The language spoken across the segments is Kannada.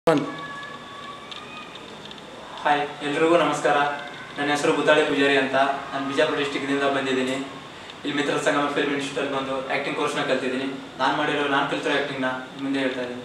ಒನ್ ಹಾಯ್ ಎಲ್ರಿಗೂ ನಮಸ್ಕಾರ ನನ್ನ ಹೆಸರು ಬುದ್ದಾಳಿ ಪೂಜಾರಿ ಅಂತ ನಾನು ಬಿಜಾಪುರ ಡಿಸ್ಟಿಕ್ನಿಂದ ಬಂದಿದ್ದೀನಿ ಇಲ್ಲಿ ಮಿತ್ರ ಸಂಗಮ ಫಿಲ್ಮ್ ಇನ್ಸ್ಟಿಟ್ಯೂಟಲ್ಲಿ ಬಂದು ಆ್ಯಕ್ಟಿಂಗ್ ಕೋರ್ಸ್ನ ಕಲ್ತಿದ್ದೀನಿ ನಾನು ಮಾಡಿರೋ ನಾನು ಕಲ್ತಿರೋ ಆ್ಯಕ್ಟಿಂಗ್ನ ಮುಂದೆ ಹೇಳ್ತಾ ಇದ್ದೀನಿ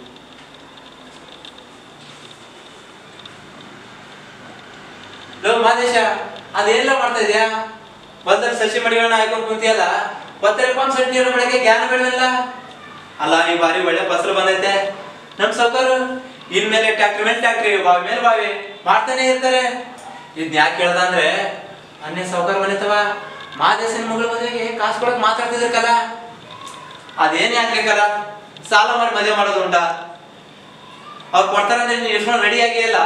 ಲೋ ಮಾದೇಶ ಅದೇನೆಲ್ಲ ಮಾಡ್ತಾ ಇದೆಯಾ ಹೊಲದಲ್ಲಿ ಸಸಿ ಮಡಿಗಳನ್ನ ಹಾಕೊಂಡು ಕುಂತಿಯಲ್ಲ ಒತ್ತರೆ ಪಂಪ್ ಸೆಟ್ ನೀರು ಬೆಳಗ್ಗೆ ಜ್ಞಾನ ಬೆಳೆದಿಲ್ಲ ಅಲ್ಲ ಈ ಬಾರಿ ಒಳ್ಳೆ ಫಸಲು ಬಂದೈತೆ ನಮ್ ಸಾವುಕಾರು ಇನ್ಮೇಲೆ ಟ್ಯಾಕ್ಟ್ರಿ ಮೇಲೆ ಟ್ಯಾಕ್ಟ್ರಿ ಬಾವಿ ಮೇಲೆ ಬಾವಿ ಮಾಡ್ತಾನೆ ಇರ್ತಾರೆ ಇದ್ನ ಯಾಕೆ ಕೇಳ್ದ ಅಂದ್ರೆ ಅನ್ನೇ ಸಾವುಕಾರ ಬಂದಿತ್ತವ ಮಾದೇಶನ ಮಗಳ ಮದುವೆಗೆ ಕಾಸು ಕೊಡಕ್ ಮಾತಾಡ್ತಿದ್ರಕಲ್ಲ ಅದೇನ್ ಯಾಕ್ಬೇಕಲ್ಲ ಸಾಲ ಮಾಡಿ ಮದುವೆ ಮಾಡೋದು ಉಂಟಾ ಅವ್ರು ಕೊಡ್ತಾರಂದ್ರೆ ನೀನು ಎಷ್ಟೊಂದು ರೆಡಿ ಆಗಿ ಇಲ್ಲ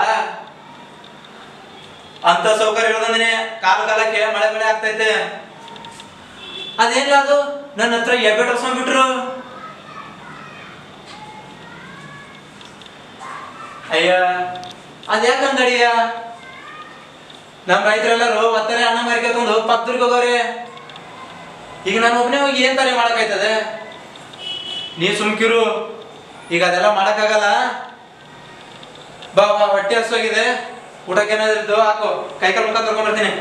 ಅಂತ ಸೌಕರ್ಯ ಇರೋದಂದ್ರೆ ಕಾಲ ಕಾಲಕ್ಕೆ ಮಳೆ ಮಳೆ ಆಗ್ತೈತೆ ಅದೇನಿಲ್ಲ ಅದು ನನ್ನ ಹತ್ರ ಎಬ್ಬೆಟ್ ಹೊಸ್ಕೊಂಡ್ಬಿಟ್ರು ಅಯ್ಯ ಅದ್ಯಾಕಂದಡಿಯ ನಮ್ಮ ರೈತರೆಲ್ಲರೂ ಒತ್ತಾರೆ ಅಣ್ಣ ಮರಿಕೆ ತಂದು ಪಕ್ಕದೂರ್ಗೆ ಹೋಗೋರೆ ಈಗ ನಾನು ಒಬ್ಬನೇ ಹೋಗಿ ಏನ್ ತಾನೇ ಮಾಡಕ್ಕಾಯ್ತದೆ ನೀ ಸುಮ್ಕಿರು ಈಗ ಅದೆಲ್ಲ ಮಾಡಕ್ಕಾಗಲ್ಲ ಬಾ ಬಾ ಹೊಟ್ಟೆ ಹಸುವಾಗಿದೆ ಊಟಕ್ಕೆ ಏನಾದ್ರು ಹಾಕು ಕೈಕಾಲು ಮುಖ ತೊಳ್ಕೊಂಡ್ ಬರ್ತೀನಿ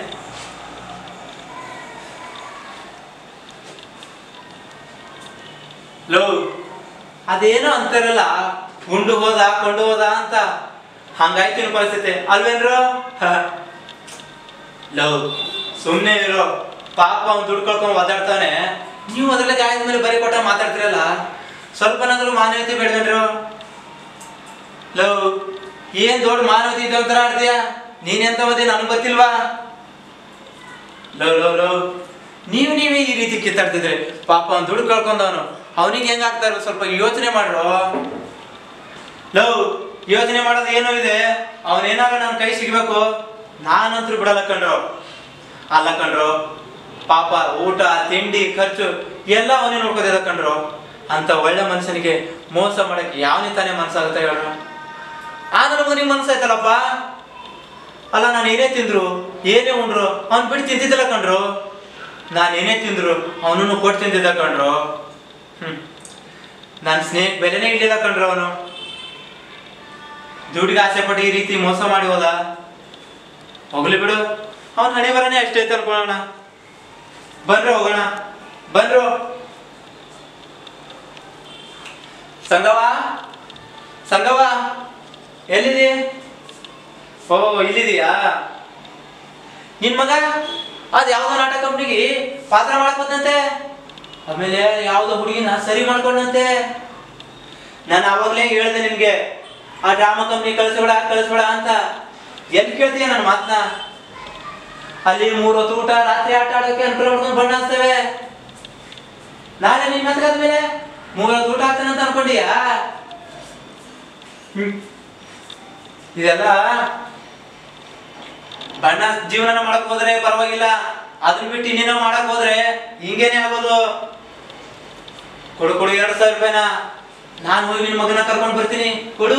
ಲೋ ಅದೇನೋ ಅಂತಾರಲ್ಲ ಉಂಡು ಹೋದ ಕೊಂಡು ಹೋದ ಅಂತ ಹಂಗಾಯ್ತು ಇನ್ನು ಪರಿಸ್ಥಿತಿ ಅಲ್ವೇನ್ರು ಹ. ಲೋ ಸುಮ್ನೆ ಇರೋ ಪಾಪ ಅವ್ನು ದುಡ್ಡು ಕಳ್ಕೊಂಡು ಒದ್ದಾಡ್ತಾನೆ ನೀವು ಅದ್ರಲ್ಲೇ ಗಾಯದ ಮೇಲೆ ಬರೀ ಕೊಟ್ಟ ಮಾತಾಡ್ತಿರಲ್ಲ ಸ್ವಲ್ಪನಾದ್ರೂ ಮಾನವೀಯತೆ ಬೇಡವೇನ್ರು ಲೋ ಏನ್ ದೊಡ್ಡ ಮಾನವತೆ ಇದೆ ಒಂಥರ ಆಡ್ತೀಯ ನೀನೆಂತ ಓದಿ ನನಗೆ ಗೊತ್ತಿಲ್ವಾ ಲೋ ಲೋ ಲೋ ನೀವು ನೀವೇ ಈ ರೀತಿ ಕಿತ್ತಾಡ್ತಿದ್ರಿ ಪಾಪ ಅವ್ನು ದುಡ್ಡು ಕಳ್ಕೊಂಡವನು ಅವನಿಗೆ ಹೆಂಗ್ ಆಗ್ತಾರ ಸ್ವಲ್ಪ ಯೋಚನೆ ಮಾಡ್ರು ಲೋ ಯೋಚನೆ ಮಾಡೋದು ಏನೋ ಇದೆ ಅವನೇನಾರ ನನ್ನ ಕೈ ಸಿಗ್ಬೇಕು ನಾನಂತೂ ಬಿಡಲ್ಲ ಕಣ್ರು ಅಲ್ಲ ಕಣ್ರು ಪಾಪ ಊಟ ತಿಂಡಿ ಖರ್ಚು ಎಲ್ಲ ಅವನೇ ನೋಡ್ಕೋದಿದ ಕಣ್ರು ಅಂತ ಒಳ್ಳೆ ಮನುಷ್ಯನಿಗೆ ಮೋಸ ಮಾಡಕ್ಕೆ ಯಾವನೇ ತಾನೇ ಮನ್ಸಾಗುತ್ತೆ ಹೇಳ್ರು ಆ ನನಗೂ ನಿಮ್ ಮನ್ಸಾಯ್ತಲ್ಲಪ್ಪ ಅಲ್ಲ ನಾನು ಏನೇ ತಿಂದ್ರು ಏನೇ ಉಂಡ್ರು ಅವ್ನು ಬಿಟ್ಟು ತಿಂತಿದ್ದಿಲ್ಲ ಕಣ್ರು ನಾನು ಏನೇ ತಿಂದ್ರು ಅವನನ್ನು ಕೊಟ್ಟು ತಿಂತಿದ್ದ ಕಣ್ರು ಹ್ಮ್ ನನ್ನ ಸ್ನೇಹ ಬೆಲೆನೇ ಇಡ್ಲಿಲ್ಲ ಕಣ್ರು ಅವನು ದುಡ್ಡಿಗೆ ಆಸೆ ಪಟ್ಟು ಈ ರೀತಿ ಮೋಸ ಮಾಡಿ ಹೋದ ಹೋಗ್ಲಿ ಬಿಡು ಅವನ ಹಣೆ ಬರನೇ ಅಷ್ಟೇ ಐತೆ ಅನ್ಕೊಳ್ಳೋಣ ಬನ್ರು ಹೋಗೋಣ ಬನ್ರು ಸಂಗವ ಸಂಗವ ಎಲ್ಲಿದಿ ಓ ಇಲ್ಲಿದೀಯಾ ನಿನ್ ಮಗ ಅದ್ ಯಾವ್ದೋ ನಾಟಕ ಕಂಪ್ನಿಗೆ ಪಾತ್ರ ಮಾಡಕ್ ಬಂದಂತೆ ಆಮೇಲೆ ಯಾವ್ದೋ ಹುಡುಗಿನ ಸರಿ ಮಾಡ್ಕೊಂಡಂತೆ ನಾನು ಅವಾಗ್ಲೇ ಹೇಳ್ದೆ ನಿನ್ಗೆ ಆ ಡ್ರಾಮಾ ಕಂಪ್ನಿ ಕಳಿಸ್ಬೇಡ ಕಳಿಸ್ಬೇಡ ಅಂತ ಎಲ್ಲಿ ಕೇಳ್ತೀಯ ನನ್ನ ಮಾತನ್ನ ಅಲ್ಲಿ ಮೂರ್ ಹೊತ್ತು ಊಟ ರಾತ್ರಿ ಆಟ ಆಡೋಕೆ ಅನುಕೂಲ ಮಾಡ್ಕೊಂಡು ಬಣ್ಣ ಹಚ್ತೇವೆ ನಾಳೆ ನಿನ್ ಮೇಲೆ ಮೂರ್ ಹೊತ್ತು ಊಟ ಹಾಕ್ತಾನೆ ಅಂತ ಅನ್ಕೊಂಡಿಯಾ ಹ್ಮ್. ಇದೆಲ್ಲ ಬಣ್ಣ ಜೀವನ ಮಾಡಕ್ ಹೋದ್ರೆ ಪರವಾಗಿಲ್ಲ ಅದನ್ನ ಬಿಟ್ಟು ಇನ್ನೇನೋ ಮಾಡಕ್ ಹೋದ್ರೆ ಹಿಂಗೇನೆ ಆಗೋದು ಕೊಡು ಕೊಡು ಎರಡ್ ಸಾವಿರ ರೂಪಾಯಿನ ನಾನು ಹೋಗಿ ನಿನ್ ಮಗನ ಕರ್ಕೊಂಡ್ ಬರ್ತೀನಿ ಕೊಡು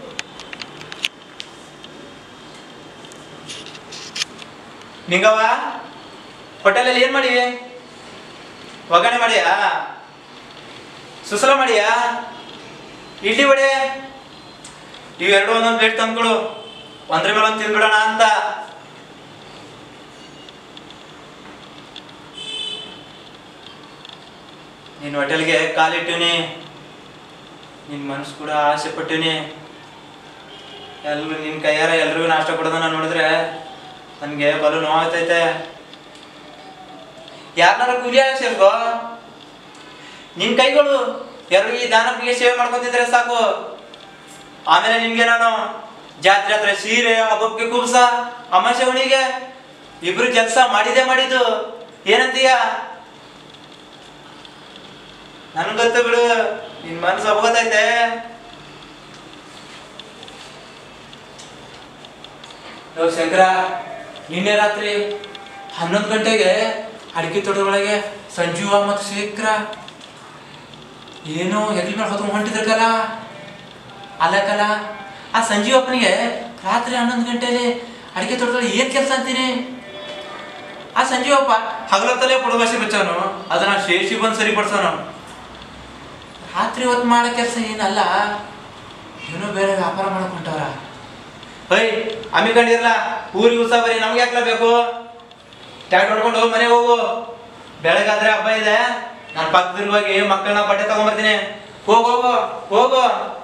ನಿಂಗವ ಹೋಟೆಲಲ್ಲಿ ಏನ್ ಮಾಡಿ ಒಗ್ಗರಣೆ ಮಾಡಿಯಾ ಸುಸಲ ಮಾಡಿಯಾ ಇಡ್ಲಿ ವಡೆ ಇವೆರಡು ಒಂದೊಂದು ಪ್ಲೇಟ್ ತಂದ್ಕೊಡು ಒಂದ್ರ ಮೇಲೆ ಒಂದು ತಿಂದ್ಬಿಡೋಣ ಅಂತ ನಿನ್ನ ಹೋಟೆಲ್ಗೆ ಕಾಲಿಟ್ಟಿವ್ನಿ ನಿನ್ನ ಮನಸ್ಸು ಕೂಡ ಆಸೆ ಪಟ್ಟಿವ್ನಿ ಎಲ್ರು ನಿನ್ನ ಕೈಯಾರ ಎಲ್ರಿಗೂ ನಾಷ್ಟ ಕೊಡೋದನ್ನ ನೋಡಿದ್ರೆ ನನಗೆ ಬಲು ನೋವಾಗ್ತೈತೆ ಯಾರನ್ನಾರ ಕೂಲಿ ಸೇರ್ಕೋ ನಿನ್ ಕೈಗಳು ಎಲ್ಲರೂ ಈ ದಾನಪ್ಪಿಗೆ ಸೇವೆ ಮಾಡ್ಕೊತಿದ್ರೆ ಸಾಕು ಆಮೇಲೆ ನಿನ್ಗೆ ನಾನು ಜಾತ್ರೆ ಹತ್ರ ಸೀರೆ ಹಬ್ಬಕ್ಕೆ ಕುಬ್ಸ ಅಮಾಸೆ ಹುಣಿಗೆ ಇಬ್ರು ಕೆಲಸ ಮಾಡಿದೆ ಮಾಡಿದ್ದು ಏನಂತೀಯ ನನ್ ಗೊತ್ತು ಬಿಡು ನಿನ್ ಮನ್ಸು ಒಪ್ಕೋತೈತೆ ಓ ಶಂಕರ ನಿನ್ನೆ ರಾತ್ರಿ ಹನ್ನೊಂದು ಗಂಟೆಗೆ ಅಡಿಕೆ ತೋಟದೊಳಗೆ ಸಂಜೀವ ಮತ್ತು ಶೇಖರ ಏನೋ ಹೆಗಲ ಮೇಲೆ ಹೊತ್ಕೊಂಡು ಹೊಂಟಿದ್ರಕಲ್ಲ ಅಲ್ಲಕಲ್ಲ ಆ ಸಂಜೀವಪ್ಪನಿಗೆ ರಾತ್ರಿ ಹನ್ನೊಂದು ಗಂಟೆಲಿ ಅಡಿಕೆ ತೋಟದಲ್ಲಿ ಏನ್ ಕೆಲಸ ಅಂತೀನಿ ಆ ಸಂಜೀವಪ್ಪ ಹಗಲತ್ತಲ್ಲೇ ಪುಡಬಾಸಿ ಬಿಚ್ಚವನು ಅದನ್ನ ಶೇಷಿ ಬಂದು ಸರಿಪಡಿಸೋನು ರಾತ್ರಿ ಹೊತ್ತು ಮಾಡೋ ಕೆಲಸ ಏನಲ್ಲ ಏನೋ ಬೇರೆ ವ್ಯಾಪಾರ ಮಾಡಕ್ ಹೊಂಟವ್ರ ಹೊಯ್ ಅಮ್ಮಿ ಕಂಡಿರಲ್ಲ ಊರಿಗೆ ಉತ್ಸವ ಬರೀ ನಮ್ಗೆ ಯಾಕಲ ಬೇಕು ಟ್ಯಾಕ್ಟ್ ಹೊಡ್ಕೊಂಡು ಹೋಗಿ ಮನೆಗೆ ಹೋಗು ಬೆಳಗಾದ್ರೆ ಹಬ್ಬ ಇದೆ ನಾನು ಪಕ್ಕದಲ್ಲಿ ಹೋಗಿ ಮಕ್ಕಳನ್ನ ಬಟ್ಟೆ ತಗೊಂಬರ್ತೀನಿ ಹೋಗು ಹೋಗು ಹೋಗು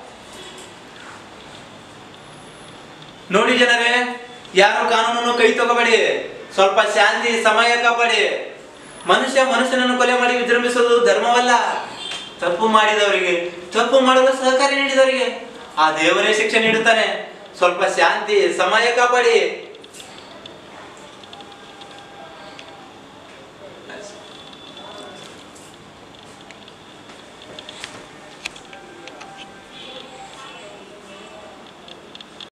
ನೋಡಿ ಜನರೇ ಯಾರು ಕಾನೂನನ್ನು ಕೈ ತಗೋಬೇಡಿ ಸ್ವಲ್ಪ ಶಾಂತಿ ಸಮಯ ಕಾಪಾಡಿ ಮನುಷ್ಯ ಮನುಷ್ಯನನ್ನು ಕೊಲೆ ಮಾಡಿ ವಿಜೃಂಭಿಸುವುದು ಧರ್ಮವಲ್ಲ ತಪ್ಪು ಮಾಡಿದವರಿಗೆ ತಪ್ಪು ಮಾಡಲು ಸಹಕಾರ ನೀಡಿದವರಿಗೆ ಆ ದೇವರೇ ಶಿಕ್ಷೆ ನೀಡುತ್ತಾನೆ ಸ್ವಲ್ಪ ಶಾಂತಿ ಸಮಯ ಕಾಪಾಡಿ